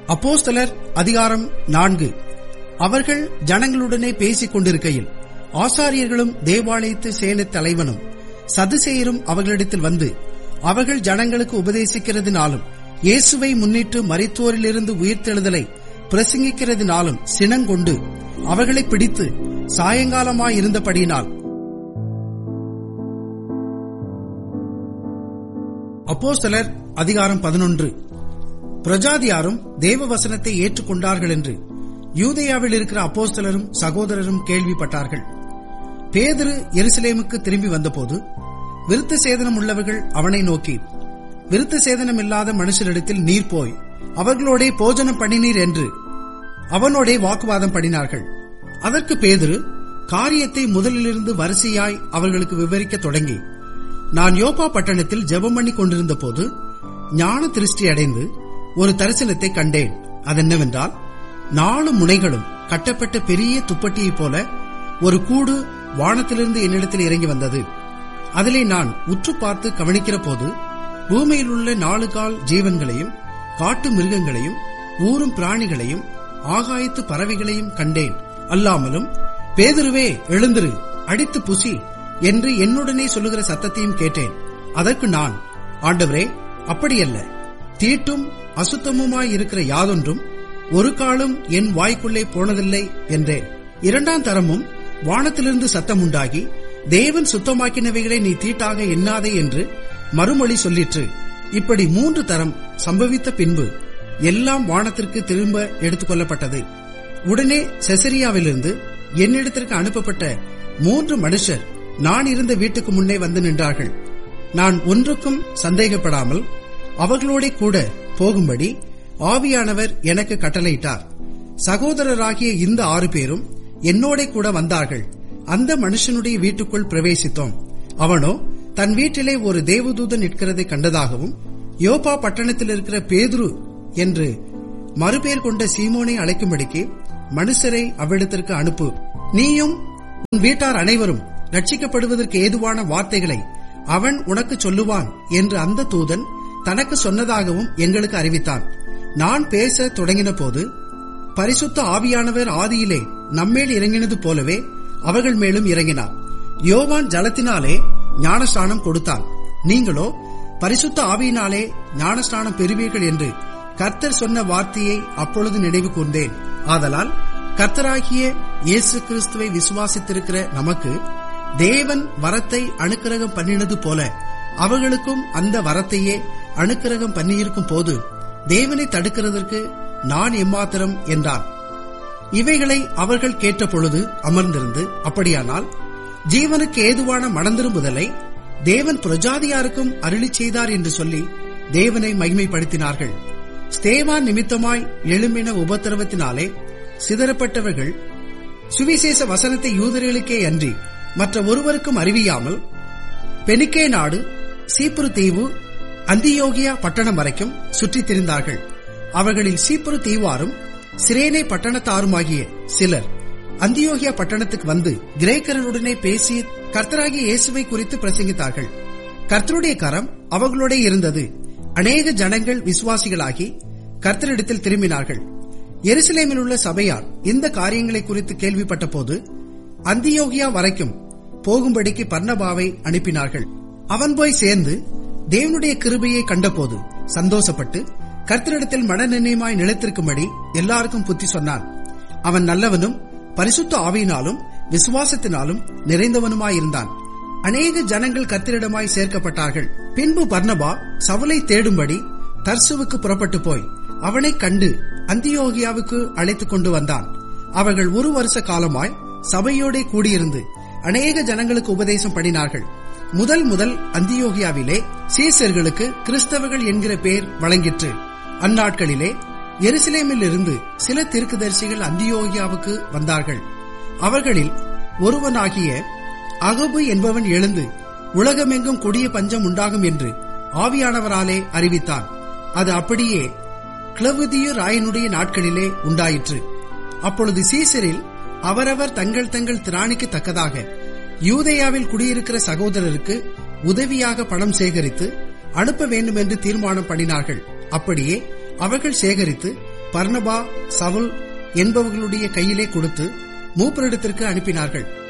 அப்போஸ்தலர் அதிகாரம் நான்கு அவர்கள் ஜனங்களுடனே பேசிக் கொண்டிருக்கையில் ஆசாரியர்களும் தேவாலயத்து சேனைத் தலைவனும் சதுசேயரும் அவர்களிடத்தில் வந்து அவர்கள் ஜனங்களுக்கு உபதேசிக்கிறதினாலும் இயேசுவை முன்னிட்டு மரித்தோரிலிருந்து உயிர்த்தெழுதலை பிரசங்கிக்கிறதினாலும் சினங்கொண்டு அவர்களை பிடித்து சாயங்காலமாயிருந்தபடியினால் அப்போஸ்தலர் அதிகாரம் பதினொன்று பிரஜாதியாரும் தேவ வசனத்தை ஏற்றுக்கொண்டார்கள் என்று யூதேயாவில் இருக்கிற அப்போஸ்தலரும் சகோதரரும் கேள்விப்பட்டார்கள் பேதுரு எருசலேமுக்கு திரும்பி வந்தபோது விருத்த சேதனம் உள்ளவர்கள் அவனை நோக்கி விருத்த சேதனம் இல்லாத மனுஷரிடத்தில் நீர் போய் அவர்களோடே போஜனம் பண்ணினீர் என்று அவனோடே வாக்குவாதம் பண்ணினார்கள் அதற்கு பேதுரு காரியத்தை முதலிலிருந்து வரிசையாய் அவர்களுக்கு விவரிக்க தொடங்கி நான் யோப்பா பட்டணத்தில் ஜெபம் பண்ணி கொண்டிருந்த போது ஞான திருஷ்டி அடைந்து ஒரு தரிசனத்தை கண்டேன் அதென்னவென்றால் நாலு முனைகளும் கட்டப்பட்ட பெரிய துப்பட்டியைப் போல ஒரு கூடு வானத்திலிருந்து என்னிடத்தில் இறங்கி வந்தது அதிலே நான் உற்று பார்த்து கவனிக்கிற போது பூமியில் உள்ள நாலு கால் ஜீவன்களையும் காட்டு மிருகங்களையும் ஊரும் பிராணிகளையும் ஆகாயத்து பறவைகளையும் கண்டேன் அல்லாமலும் பேதுருவே எழுந்திரு அடித்து புசி என்று என்னுடனே சொல்லுகிற சத்தத்தையும் கேட்டேன் அதற்கு நான் ஆண்டவரே அப்படியல்ல தீட்டும் அசுத்தமுமாய் இருக்கிற யாதொன்றும் ஒரு காலம் என் வாய்க்குள்ளே போனதில்லை என்றேன் இரண்டாம் தரமும் வானத்திலிருந்து சத்தம் உண்டாகி தேவன் சுத்தமாக்கினவைகளை நீ தீட்டாக எண்ணாதே என்று மறுமொழி சொல்லிற்று இப்படி மூன்று தரம் சம்பவித்த பின்பு எல்லாம் வானத்திற்கு திரும்ப எடுத்துக் கொள்ளப்பட்டது உடனே செசரியாவிலிருந்து என்னிடத்திற்கு அனுப்பப்பட்ட மூன்று மனுஷர் நான் இருந்த வீட்டுக்கு முன்னே வந்து நின்றார்கள் நான் ஒன்றுக்கும் சந்தேகப்படாமல் அவர்களோட கூட போகும்படி ஆவியானவர் எனக்கு கட்டளையிட்டார் சகோதரராகிய இந்த ஆறு பேரும் என்னோட கூட வந்தார்கள் அந்த மனுஷனுடைய வீட்டுக்குள் பிரவேசித்தோம் அவனோ தன் வீட்டிலே ஒரு தேவதூதன் நிற்கிறதை கண்டதாகவும் யோபா பட்டணத்தில் இருக்கிற பேதுரு என்று மறுபேர் கொண்ட சீமோனை அழைக்கும்படிக்கு மனுஷரை அவ்விடத்திற்கு அனுப்பு நீயும் உன் வீட்டார் அனைவரும் ரட்சிக்கப்படுவதற்கு ஏதுவான வார்த்தைகளை அவன் உனக்கு சொல்லுவான் என்று அந்த தூதன் தனக்கு சொன்னதாகவும் எங்களுக்கு அறிவித்தான் நான் பேச தொடங்கின போது பரிசுத்த ஆவியானவர் ஆதியிலே நம்மேல் இறங்கினது போலவே அவர்கள் மேலும் இறங்கினார் யோவான் ஜலத்தினாலே ஞானஸ்நானம் கொடுத்தான் நீங்களோ பரிசுத்த ஆவியினாலே ஞானஸ்நானம் பெறுவீர்கள் என்று கர்த்தர் சொன்ன வார்த்தையை அப்பொழுது நினைவு கூர்ந்தேன் ஆதலால் கர்த்தராகிய இயேசு கிறிஸ்துவை விசுவாசித்திருக்கிற நமக்கு தேவன் வரத்தை அனுக்கிரகம் பண்ணினது போல அவர்களுக்கும் அந்த வரத்தையே அனுக்கிரகம் பண்ணியிருக்கும் போது தேவனை தடுக்கிறதற்கு நான் எம்மாத்திரம் என்றான் இவைகளை அவர்கள் கேட்ட பொழுது அமர்ந்திருந்து அப்படியானால் ஜீவனுக்கு ஏதுவான மனந்திரும்புதலை தேவன் பிரஜாதியாருக்கும் அருளி செய்தார் என்று சொல்லி தேவனை மகிமைப்படுத்தினார்கள் ஸ்தேவான் நிமித்தமாய் எழும்பின உபத்திரவத்தினாலே சிதறப்பட்டவர்கள் சுவிசேஷ வசனத்தை யூதர்களுக்கே அன்றி மற்ற ஒருவருக்கும் அறிவியாமல் பெனிக்கே நாடு சீப்புரு தீவு அந்தியோகியா பட்டணம் வரைக்கும் சுற்றித் திரிந்தார்கள் அவர்களில் சீப்புரு தீவாரும் சிரேனே பட்டணத்தாருமாகிய சிலர் அந்தியோகியா பட்டணத்துக்கு வந்து கிரேக்கரனுடனே பேசி கர்த்தராகிய இயேசுவை குறித்து பிரசங்கித்தார்கள் கர்த்தருடைய கரம் அவர்களோட இருந்தது அநேக ஜனங்கள் விசுவாசிகளாகி கர்த்தரிடத்தில் திரும்பினார்கள் எருசலேமில் உள்ள சபையார் இந்த காரியங்களை குறித்து கேள்விப்பட்ட போது அந்தியோகியா வரைக்கும் போகும்படிக்கு பர்ணபாவை அனுப்பினார்கள் அவன் போய் சேர்ந்து தேவனுடைய கிருபையை கண்டபோது சந்தோஷப்பட்டு கர்த்தரிடத்தில் மனநிர்ணயமாய் நிலைத்திருக்கும்படி எல்லாருக்கும் புத்தி சொன்னான் அவன் நல்லவனும் பரிசுத்த ஆவியினாலும் விசுவாசத்தினாலும் நிறைந்தவனுமாயிருந்தான் அநேக ஜனங்கள் கர்த்தரிடமாய் சேர்க்கப்பட்டார்கள் பின்பு பர்ணபா சவுலை தேடும்படி தர்சுவுக்கு புறப்பட்டு போய் அவனை கண்டு அந்தியோகியாவுக்கு அழைத்துக் கொண்டு வந்தான் அவர்கள் ஒரு வருஷ காலமாய் சபையோடே கூடியிருந்து அநேக ஜனங்களுக்கு உபதேசம் பண்ணினார்கள் முதல் முதல் அந்தியோகியாவிலே சீசர்களுக்கு கிறிஸ்தவர்கள் என்கிற பெயர் வழங்கிற்று அந்நாட்களிலே எருசலேமில் இருந்து சில தீர்க்கதரிசிகள் அந்தியோகியாவுக்கு வந்தார்கள் அவர்களில் ஒருவனாகிய அகபு என்பவன் எழுந்து உலகமெங்கும் கொடிய பஞ்சம் உண்டாகும் என்று ஆவியானவராலே அறிவித்தான் அது அப்படியே கிளவுதியு ராயனுடைய நாட்களிலே உண்டாயிற்று அப்பொழுது சீசரில் அவரவர் தங்கள் தங்கள் திராணிக்கு தக்கதாக யூதேயாவில் குடியிருக்கிற சகோதரருக்கு உதவியாக பணம் சேகரித்து அனுப்ப வேண்டும் என்று தீர்மானம் பண்ணினார்கள் அப்படியே அவர்கள் சேகரித்து பர்னபா சவுல் என்பவர்களுடைய கையிலே கொடுத்து மூப்பரிடத்திற்கு அனுப்பினார்கள்